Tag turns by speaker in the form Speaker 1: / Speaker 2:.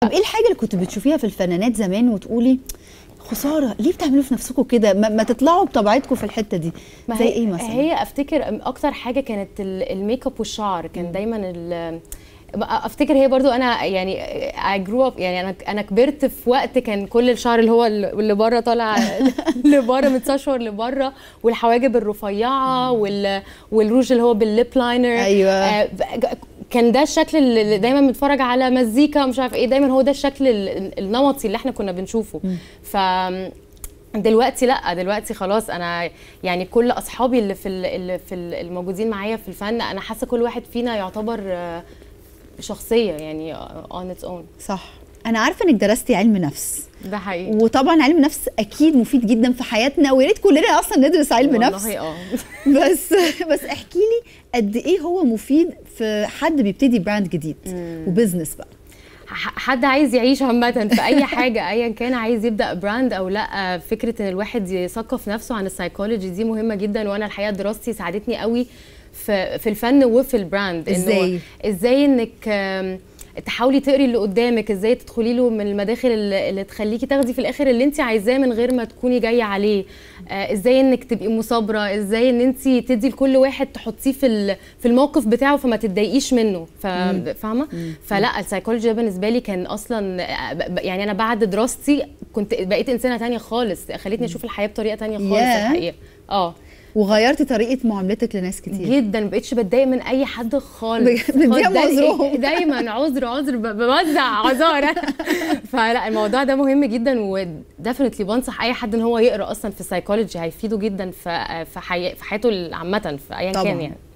Speaker 1: طب ايه الحاجه اللي كنت بتشوفيها في الفنانات زمان وتقولي خساره ليه بتعملوا في نفسكم كده ما, ما تطلعوا بطبيعتكم في الحته دي
Speaker 2: ما
Speaker 1: زي
Speaker 2: هي
Speaker 1: ايه مثلا
Speaker 2: هي افتكر اكتر حاجه كانت ال- الميك اب والشعر كان دايما ال افتكر هي برضو انا يعني I grew up يعني انا انا كبرت في وقت كان كل الشعر اللي هو اللي بره طالع لبره متسشور لبره والحواجب الرفيعه وال والروج اللي هو بالليب لاينر
Speaker 1: أيوة.
Speaker 2: آه، ب- كان ده الشكل اللي دايما بنتفرج على مزيكا مش عارف ايه دايما هو ده الشكل ال- النمطي اللي احنا كنا بنشوفه ف دلوقتي لا دلوقتي خلاص انا يعني كل اصحابي اللي في ال- اللي في ال- الموجودين معايا في الفن انا حاسه كل واحد فينا يعتبر آه، شخصيه يعني اون اتس اون
Speaker 1: صح انا عارفه انك درستي علم نفس
Speaker 2: ده حقيقي
Speaker 1: وطبعا علم نفس اكيد مفيد جدا في حياتنا ويا ريت كلنا اصلا ندرس علم نفس
Speaker 2: والله اه
Speaker 1: بس بس احكي لي قد ايه هو مفيد في حد بيبتدي براند جديد وبزنس بقى
Speaker 2: ح- حد عايز يعيش عامة في أي حاجة أيا كان عايز يبدأ براند أو لا فكرة إن الواحد يثقف نفسه عن السايكولوجي دي مهمة جدا وأنا الحقيقة دراستي ساعدتني قوي في في الفن وفي البراند إنه
Speaker 1: إزاي؟
Speaker 2: إزاي إنك آم، تحاولي تقري اللي قدامك ازاي تدخلي له من المداخل اللي اللي تخليكي تاخدي في الاخر اللي انت عايزاه من غير ما تكوني جايه عليه آه ازاي انك تبقي مثابره ازاي ان انت تدي لكل واحد تحطيه في ال- في الموقف بتاعه فما تتضايقيش منه ف- فاهمه فلا السايكولوجي ده بالنسبه لي كان اصلا آه، ب- ب- يعني انا بعد دراستي كنت بقيت انسانه تانية خالص خلتني اشوف الحياه بطريقه تانية خالص
Speaker 1: ياه.
Speaker 2: الحقيقه اه
Speaker 1: وغيرتي طريقه معاملتك لناس كتير
Speaker 2: جدا ما بقتش بتضايق من اي حد خالص
Speaker 1: بجد، بتديهم
Speaker 2: خالص. ده-
Speaker 1: عذرهم.
Speaker 2: دايما عذر عذر ب- بوزع عذار فلا الموضوع ده مهم جدا وديفنتلي بنصح اي حد ان هو يقرا اصلا في السايكولوجي هيفيده جدا في في حي- في حياته عامه في ايا
Speaker 1: طبعا
Speaker 2: كان يعني